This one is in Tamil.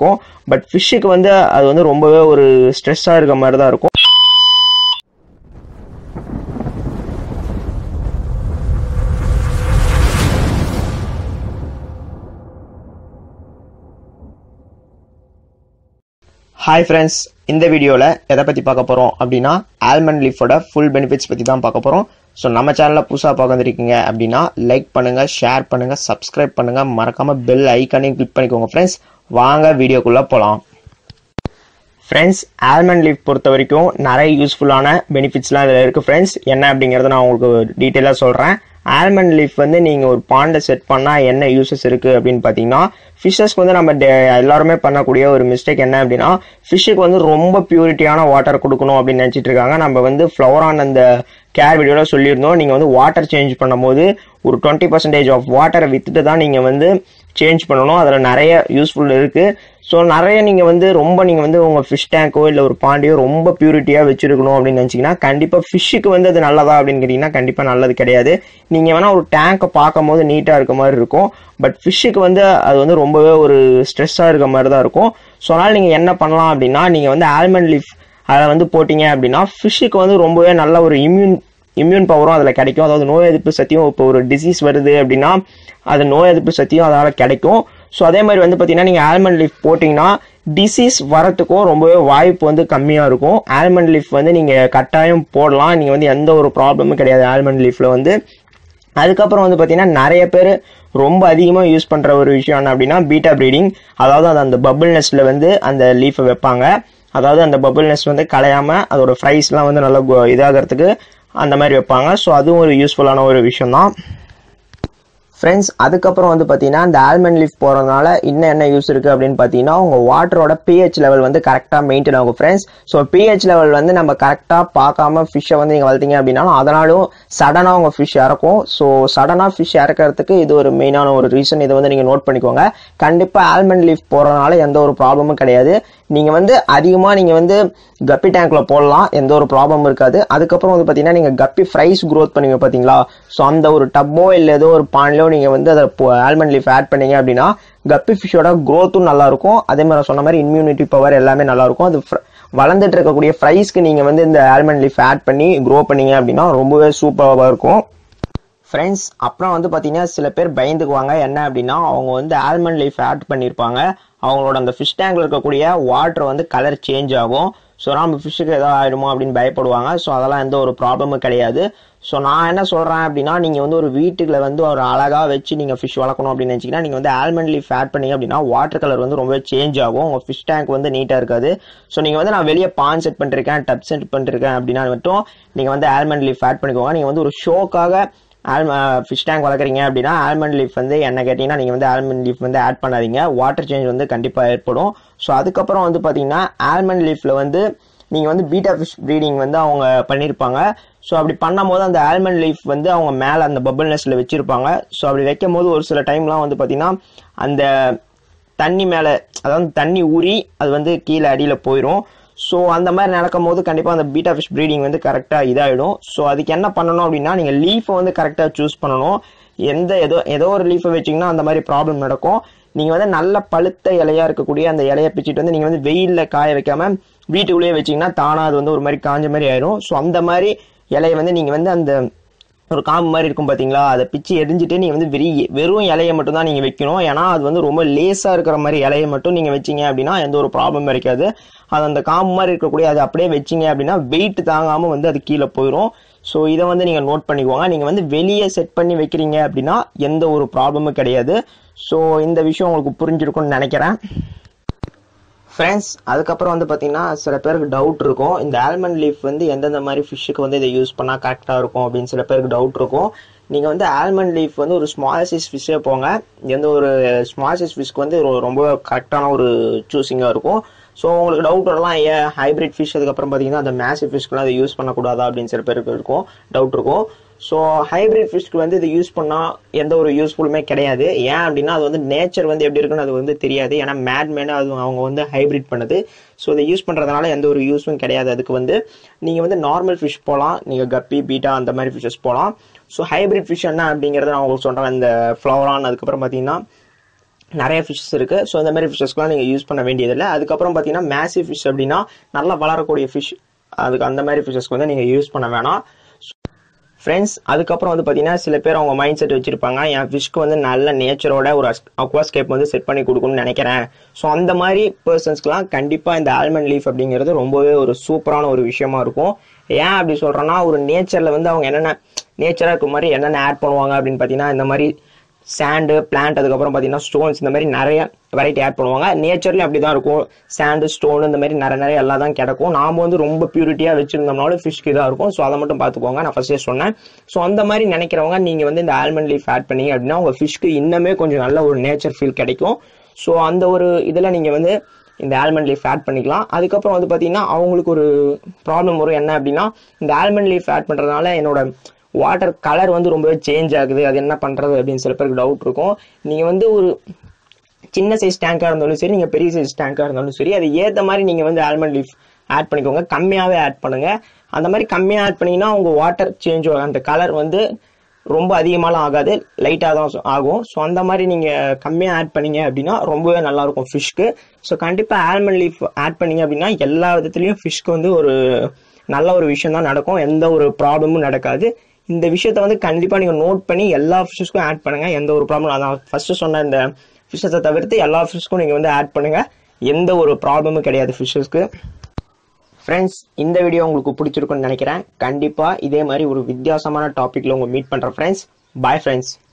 இருக்கும் பட் ஃபிஷ்ஷுக்கு வந்து அது வந்து ரொம்பவே ஒரு ஸ்ட்ரெஸ்ஸாக இருக்க மாதிரி தான் இருக்கும் ஹாய் ஃப்ரெண்ட்ஸ் இந்த வீடியோவில் எதை பற்றி பார்க்க போகிறோம் அப்படின்னா ஆல்மண்ட் லீஃபோட ஃபுல் பெனிஃபிட்ஸ் பற்றி தான் பார்க்க போகிறோம் ஸோ நம்ம சேனலில் புதுசாக பார்க்க வந்திருக்கீங்க அப்படின்னா லைக் பண்ணுங்கள் ஷேர் பண்ணுங்கள் சப்ஸ்கிரைப் பண்ணுங்கள் மறக்காமல் பெல் ஐக்கானையும் கிளிக் பண்ணிக்கோங்க ஃப்ரெண்ட்ஸ் வாங்க வீடியோக்குள்ளே போகலாம் ஃப்ரெண்ட்ஸ் ஆல்மண்ட் லீஃப் பொறுத்த வரைக்கும் நிறைய யூஸ்ஃபுல்லான பெனிஃபிட்ஸ்லாம் இதில் இருக்குது ஃப்ரெண்ட்ஸ் என்ன அப்படிங்கிறத நான் உங்களுக்கு டீட்டெயிலாக சொல்கிறேன் ஆல்மண்ட் லீஃப் வந்து நீங்கள் ஒரு பாண்டை செட் பண்ணால் என்ன யூசஸ் இருக்குது அப்படின்னு பார்த்தீங்கன்னா ஃபிஷ்ஷஸ்க்கு வந்து நம்ம டே- எல்லாருமே பண்ணக்கூடிய ஒரு மிஸ்டேக் என்ன அப்படின்னா ஃபிஷ்ஷுக்கு வந்து ரொம்ப பியூரிட்டியான வாட்டர் கொடுக்கணும் அப்படின்னு நினச்சிட்டு இருக்காங்க நம்ம வந்து ஃப்ளவரான் அந்த கேர் வீடியோவில் சொல்லியிருந்தோம் நீங்கள் வந்து வாட்டர் சேஞ்ச் பண்ணும்போது ஒரு டுவெண்ட்டி பர்சன்டேஜ் ஆஃப் வாட்டரை வித்துட்டு தான் நீங்கள் வந்து சேஞ்ச் பண்ணணும் அதில் நிறைய யூஸ்ஃபுல் இருக்குது ஸோ நிறைய நீங்கள் வந்து ரொம்ப நீங்கள் வந்து உங்கள் ஃபிஷ் டேங்கோ இல்லை ஒரு பாண்டியோ ரொம்ப பியூரிட்டியாக வச்சிருக்கணும் அப்படின்னு நினச்சிங்கன்னா கண்டிப்பாக ஃபிஷ்ஷுக்கு வந்து அது நல்லதா அப்படின்னு கேட்டிங்கன்னா கண்டிப்பாக நல்லது கிடையாது நீங்கள் வேணால் ஒரு டேங்கை பார்க்கும் போது நீட்டாக இருக்க மாதிரி இருக்கும் பட் ஃபிஷ்ஷுக்கு வந்து அது வந்து ரொம்பவே ஒரு ஸ்ட்ரெஸ்ஸாக இருக்க மாதிரி தான் இருக்கும் ஸோ அதனால் நீங்கள் என்ன பண்ணலாம் அப்படின்னா நீங்கள் வந்து ஆல்மண்ட் லீஃப் அதை வந்து போட்டிங்க அப்படின்னா ஃபிஷ்ஷுக்கு வந்து ரொம்பவே நல்ல ஒரு இம்யூன் இம்யூன் பவரும் அதில் கிடைக்கும் அதாவது நோய் எதிர்ப்பு சக்தியும் இப்போ ஒரு டிசீஸ் வருது அப்படின்னா அது நோய் எதிர்ப்பு சக்தியும் அதனால் கிடைக்கும் ஸோ அதே மாதிரி வந்து பார்த்தீங்கன்னா நீங்கள் ஆல்மண்ட் லீஃப் போட்டிங்கன்னா டிசீஸ் வரத்துக்கும் ரொம்பவே வாய்ப்பு வந்து கம்மியாக இருக்கும் ஆல்மண்ட் லீஃப் வந்து நீங்கள் கட்டாயம் போடலாம் நீங்கள் வந்து எந்த ஒரு ப்ராப்ளமும் கிடையாது ஆல்மண்ட் லீஃபில் வந்து அதுக்கப்புறம் வந்து பார்த்தீங்கன்னா நிறைய பேர் ரொம்ப அதிகமாக யூஸ் பண்ணுற ஒரு விஷயம் என்ன அப்படின்னா பீட்டா ப்ரீடிங் அதாவது அது அந்த பபிள் நெஸ்ட்டில் வந்து அந்த லீஃபை வைப்பாங்க அதாவது அந்த பபிள் நெஸ்ட் வந்து கலையாமல் அதோட ஃப்ரைஸ்லாம் வந்து நல்லா கு- இதாகிறதுக்கு அந்த மாதிரி வைப்பாங்க ஸோ அதுவும் ஒரு யூஸ்ஃபுல்லான ஒரு விஷயம் தான் ஃப்ரெண்ட்ஸ் அதுக்கப்புறம் வந்து பார்த்தீங்கன்னா இந்த ஆல்மண்ட் லீஃப் போகிறதுனால இன்னும் என்ன யூஸ் இருக்குது அப்படின்னு பார்த்தீங்கன்னா உங்கள் வாட்டரோட pH லெவல் வந்து கரெக்டாக மெயின்டைன் ஆகும் ஃப்ரெண்ட்ஸ் ஸோ pH லெவல் வந்து நம்ம கரெக்டாக பார்க்காம ஃபிஷ்ஷை வந்து நீங்கள் வளர்த்தீங்க அப்படின்னாலும் அதனாலும் சடனாக உங்கள் ஃபிஷ் இறக்கும் ஸோ சடனாக ஃபிஷ் இறக்கிறதுக்கு இது ஒரு மெயினான ஒரு ரீசன் இதை வந்து நீங்கள் நோட் பண்ணிக்கோங்க கண்டிப்பாக ஆல்மண்ட் லீஃப் போகிறதுனால எந்த ஒரு ப்ராப்ளமும் கிடையாது நீங்கள் வந்து அதிகமாக நீங்கள் வந்து கப்பி டேங்க்ல போடலாம் எந்த ஒரு ப்ராப்ளம் இருக்காது அதுக்கப்புறம் வந்து பார்த்தீங்கன்னா நீங்கள் கப்பி ஃப்ரைஸ் க்ரோத் பண்ணுவீங்க பார்த்தீங்களா ஸோ அந்த ஒரு டப்போ இல்லை ஏதோ ஒரு பான்லோ நீங்கள் வந்து அதை ஆல்மண்ட் லீஃப் ஆட் பண்ணீங்க அப்படின்னா கப்பி ஃபிஷ்ஷோட க்ரோத்தும் நல்லா இருக்கும் அதே மாதிரி நான் சொன்ன மாதிரி இம்யூனிட்டி பவர் எல்லாமே நல்லா இருக்கும் அது fr- வளர்ந்துட்டு இருக்கக்கூடிய ஃப்ரைஸ்க்கு நீங்கள் வந்து இந்த ஆல்மண்ட் லீஃப் ஆட் பண்ணி க்ரோ பண்ணீங்க அப்படின்னா ரொம்பவே சூப்பராக இருக்கும் ஃப்ரெண்ட்ஸ் அப்புறம் வந்து பார்த்தீங்கன்னா சில பேர் பயந்துக்குவாங்க என்ன அப்படின்னா அவங்க வந்து ஆல்மண்ட் லீஃப் ஆட் பண்ணியிருப்பாங்க அவங்களோட அந்த ஃபிஷ் டேங்க்ல இருக்கக்கூடிய வாட்டர் வந்து கலர் சேஞ்ச் ஆகும் ஸோ நம்ம ஃபிஷ்ஷுக்கு ஏதோ ஆயிடுமோ அப்படின்னு பயப்படுவாங்க ஸோ அதெல்லாம் எந்த ஒரு ப்ராப்ளமும் கிடையாது ஸோ நான் என்ன சொல்கிறேன் அப்படின்னா நீங்கள் வந்து ஒரு வீட்டுக்குள்ள வந்து ஒரு அழகாக வச்சு நீங்கள் ஃபிஷ் வளர்க்கணும் அப்படின்னு நினச்சிங்கன்னா நீங்கள் வந்து ஆல்மண்ட் லீஃப் ஆட் பண்ணீங்க அப்படின்னா வாட்டர் கலர் வந்து ரொம்பவே சேஞ்ச் ஆகும் உங்கள் ஃபிஷ் டேங்க் வந்து நீட்டாக இருக்காது ஸோ நீங்கள் வந்து நான் வெளியே பான் செட் பண்ணிருக்கேன் டப் செட் பண்ணிருக்கேன் அப்படின்னா மட்டும் நீங்கள் வந்து ஆல்மண்ட் லீஃப் ஆட் பண்ணிக்கோங்க நீங்கள் வந்து ஒரு ஷோக்காக ஆல்ம ஃபிஷ் டேங்க் வளர்க்குறீங்க அப்படின்னா ஆல்மண்ட் லீஃப் வந்து என்ன கேட்டிங்கன்னா நீங்கள் வந்து ஆல்மண்ட் லீஃப் வந்து ஆட் பண்ணாதீங்க வாட்டர் சேஞ்ச் வந்து கண்டிப்பாக ஏற்படும் ஸோ அதுக்கப்புறம் வந்து பார்த்தீங்கன்னா ஆல்மண்ட் லீஃபில் வந்து நீங்கள் வந்து பீட்டா ஃபிஷ் ப்ரீடிங் வந்து அவங்க பண்ணியிருப்பாங்க ஸோ அப்படி பண்ணும்போது அந்த ஆல்மண்ட் லீஃப் வந்து அவங்க மேலே அந்த பபிள் நெஸ்ட்டில் வச்சுருப்பாங்க ஸோ அப்படி வைக்கும் போது ஒரு சில டைம்லாம் வந்து பார்த்தீங்கன்னா அந்த தண்ணி மேலே அதாவது தண்ணி ஊறி அது வந்து கீழே அடியில் போயிடும் ஸோ அந்த மாதிரி நடக்கும் போது கண்டிப்பாக அந்த பீட்டா ஃபிஷ் ப்ரீடிங் வந்து கரெக்டாக இதாகிடும் ஸோ அதுக்கு என்ன பண்ணணும் அப்படின்னா நீங்கள் லீஃபை வந்து கரெக்டாக சூஸ் பண்ணணும் எந்த ஏதோ ஏதோ ஒரு லீஃபை வச்சிங்கன்னா அந்த மாதிரி ப்ராப்ளம் நடக்கும் நீங்கள் வந்து நல்ல பழுத்த இலையா இருக்கக்கூடிய அந்த இலையை பிச்சுட்டு வந்து நீங்கள் வந்து வெயிலில் காய வைக்காம வீட்டுக்குள்ளேயே வச்சிங்கன்னா தானாக அது வந்து ஒரு மாதிரி காஞ்ச மாதிரி ஆயிடும் ஸோ அந்த மாதிரி இலையை வந்து நீங்கள் வந்து அந்த ஒரு காம்பு மாதிரி இருக்கும் பாத்தீங்களா அதை பிச்சு எரிஞ்சிட்டு நீங்க வந்து வெறி வெறும் இலையை மட்டும் தான் நீங்க வைக்கணும் ஏன்னா அது வந்து ரொம்ப லேசா இருக்கிற மாதிரி இலையை மட்டும் நீங்க வச்சீங்க அப்படின்னா எந்த ஒரு ப்ராப்ளம் இருக்காது அது அந்த காம்பு மாதிரி இருக்கக்கூடிய அதை அப்படியே வச்சீங்க அப்படின்னா வெயிட் தாங்காம வந்து அது கீழே போயிடும் ஸோ இதை வந்து நீங்க நோட் பண்ணிக்கோங்க நீங்க வந்து வெளியே செட் பண்ணி வைக்கிறீங்க அப்படின்னா எந்த ஒரு ப்ராப்ளமும் கிடையாது ஸோ இந்த விஷயம் உங்களுக்கு புரிஞ்சிருக்கும்னு நினைக்கிறேன் ஃப்ரெண்ட்ஸ் அதுக்கப்புறம் வந்து பார்த்தீங்கன்னா சில பேருக்கு டவுட் இருக்கும் இந்த ஆல்மண்ட் லீஃப் வந்து எந்தெந்த மாதிரி ஃபிஷ்ஷுக்கு வந்து இதை யூஸ் பண்ணால் கரெக்டாக இருக்கும் அப்படின்னு சில பேருக்கு டவுட் இருக்கும் நீங்கள் வந்து ஆல்மண்ட் லீஃப் வந்து ஒரு ஸ்மால் சைஸ் ஃபிஷ்ஷே போங்க எந்த ஒரு ஸ்மால் சைஸ் ஃபிஷ்க்கு வந்து ரொ- ரொம்ப கரெக்டான ஒரு சூஸிங்காக இருக்கும் ஸோ உங்களுக்கு டவுட் வரலாம் ஏன் ஹைபிரிட் ஃபிஷ் அதுக்கப்புறம் பார்த்தீங்கன்னா அந்த மேசிவ் ஃபிஷ்க்குலாம் அதை யூஸ் பண்ணக்கூடாதா அப்படின்னு சில பேருக்கு இருக்கும் டவுட் இருக்கும் ஸோ ஹைபிரிட் ஃபிஷ்க்கு வந்து இது யூஸ் பண்ணால் எந்த ஒரு யூஸ்ஃபுல்லுமே கிடையாது ஏன் அப்படின்னா அது வந்து நேச்சர் வந்து எப்படி இருக்குன்னு அது வந்து தெரியாது ஏன்னா மேட் மேடு அது அவங்க வந்து ஹைபிரிட் பண்ணுது ஸோ இதை யூஸ் பண்ணுறதுனால எந்த ஒரு யூஸும் கிடையாது அதுக்கு வந்து நீங்கள் வந்து நார்மல் ஃபிஷ் போகலாம் நீங்கள் கப்பி பீட்டா அந்த மாதிரி ஃபிஷ்ஷஸ் போகலாம் ஸோ ஹைபிரிட் ஃபிஷ் என்ன அப்படிங்கிறத நான் உங்களுக்கு சொல்கிறேன் இந்த ஃப்ளவரான் அதுக்கப்புறம் பார்த்தீங்கன்னா நிறைய ஃபிஷ்ஷஸ் இருக்கு ஸோ இந்த மாதிரி ஃபிஷ்ஷஸ்க்குலாம் நீங்கள் யூஸ் பண்ண வேண்டியதில்லை அதுக்கப்புறம் பார்த்தீங்கன்னா மேசிவ் ஃபிஷ் அப்படின்னா நல்லா வளரக்கூடிய ஃபிஷ் அதுக்கு அந்த மாதிரி ஃபிஷ்ஷஸ்க்கு வந்து நீங்கள் யூஸ் பண்ண வேணாம் ஃப்ரெண்ட்ஸ் அதுக்கப்புறம் வந்து பார்த்தீங்கன்னா சில பேர் அவங்க மைண்ட் செட் வச்சிருப்பாங்க என் ஃபிஷ்க்கு வந்து நல்ல நேச்சரோட ஒரு அக்வாஸ்கேப் வந்து செட் பண்ணி கொடுக்கணும்னு நினைக்கிறேன் ஸோ அந்த மாதிரி பர்சன்ஸ்க்குலாம் கண்டிப்பாக இந்த ஆல்மண்ட் லீஃப் அப்படிங்கிறது ரொம்பவே ஒரு சூப்பரான ஒரு விஷயமா இருக்கும் ஏன் அப்படி சொல்கிறேன்னா ஒரு நேச்சரில் வந்து அவங்க என்னென்ன நேச்சராக இருக்க மாதிரி என்னென்ன ஆட் பண்ணுவாங்க அப்படின்னு பார்த்தீங்கன்னா இந்த மாதிரி சாண்டு பிளான்ட் அதுக்கப்புறம் பார்த்தீங்கன்னா ஸ்டோன்ஸ் இந்த மாதிரி நிறைய வெரைட்டி ஆட் பண்ணுவாங்க நேச்சர்லேயும் அப்படி தான் இருக்கும் சாண்டு ஸ்டோன் இந்த மாதிரி நிறைய நிறைய எல்லாம் தான் கிடைக்கும் நாம வந்து ரொம்ப பியூரிட்டியாக வச்சிருந்தோம்னாலும் ஃபிஷ்க்கு இதாக இருக்கும் ஸோ அதை மட்டும் பார்த்துக்கோங்க நான் ஃபர்ஸ்டே சொன்னேன் ஸோ அந்த மாதிரி நினைக்கிறவங்க நீங்கள் வந்து இந்த ஆல்மண்ட் லீஃப் ஆட் பண்ணீங்க அப்படின்னா உங்கள் ஃபிஷ்க்கு இன்னுமே கொஞ்சம் நல்ல ஒரு நேச்சர் ஃபீல் கிடைக்கும் ஸோ அந்த ஒரு இதில் நீங்கள் வந்து இந்த ஆல்மண்ட் லீஃப் ஆட் பண்ணிக்கலாம் அதுக்கப்புறம் வந்து பார்த்தீங்கன்னா அவங்களுக்கு ஒரு ப்ராப்ளம் வரும் என்ன அப்படின்னா இந்த ஆல்மண்ட் லீஃப் ஆட் பண்ணுறதுனால என்னோட வாட்டர் கலர் வந்து ரொம்பவே சேஞ்ச் ஆகுது அது என்ன பண்ணுறது அப்படின்னு சில பேருக்கு டவுட் இருக்கும் நீங்கள் வந்து ஒரு சின்ன சைஸ் டேங்காக இருந்தாலும் சரி நீங்கள் பெரிய சைஸ் டேங்காக இருந்தாலும் சரி அது ஏற்ற மாதிரி நீங்கள் வந்து ஆல்மண்ட் லீஃப் ஆட் பண்ணிக்கோங்க கம்மியாகவே ஆட் பண்ணுங்கள் அந்த மாதிரி கம்மியாக ஆட் பண்ணிங்கன்னா உங்கள் வாட்டர் சேஞ்ச் ஆகும் அந்த கலர் வந்து ரொம்ப அதிகமாலாம் ஆகாது லைட்டாக தான் ஆகும் ஸோ அந்த மாதிரி நீங்கள் கம்மியாக ஆட் பண்ணீங்க அப்படின்னா ரொம்பவே நல்லாயிருக்கும் ஃபிஷ்க்கு ஸோ கண்டிப்பாக ஆல்மண்ட் லீஃப் ஆட் பண்ணீங்க அப்படின்னா எல்லா விதத்துலையும் ஃபிஷ்க்கு வந்து ஒரு நல்ல ஒரு விஷயம் தான் நடக்கும் எந்த ஒரு ப்ராப்ளமும் நடக்காது இந்த விஷயத்த வந்து கண்டிப்பாக நீங்கள் நோட் பண்ணி எல்லா ஃபிஷ்ஷஸ்க்கும் ஆட் பண்ணுங்கள் எந்த ஒரு ப்ராப்ளம் அதான் ஃபஸ்ட்டு சொன்ன இந்த ஃபிஷ்ஷஸை தவிர்த்து எல்லா ஃபிஷ்க்கும் நீங்கள் வந்து ஆட் பண்ணுங்கள் எந்த ஒரு ப்ராப்ளமும் கிடையாது ஃபிஷ்ஷஸ்க்கு ஃப்ரெண்ட்ஸ் இந்த வீடியோ உங்களுக்கு பிடிச்சிருக்குன்னு நினைக்கிறேன் கண்டிப்பாக இதே மாதிரி ஒரு வித்தியாசமான டாப்பிக்கில் உங்கள் மீட் பண்ணுற ஃப்ரெண்ட்ஸ் பாய் ஃப்ரெண்ட்ஸ்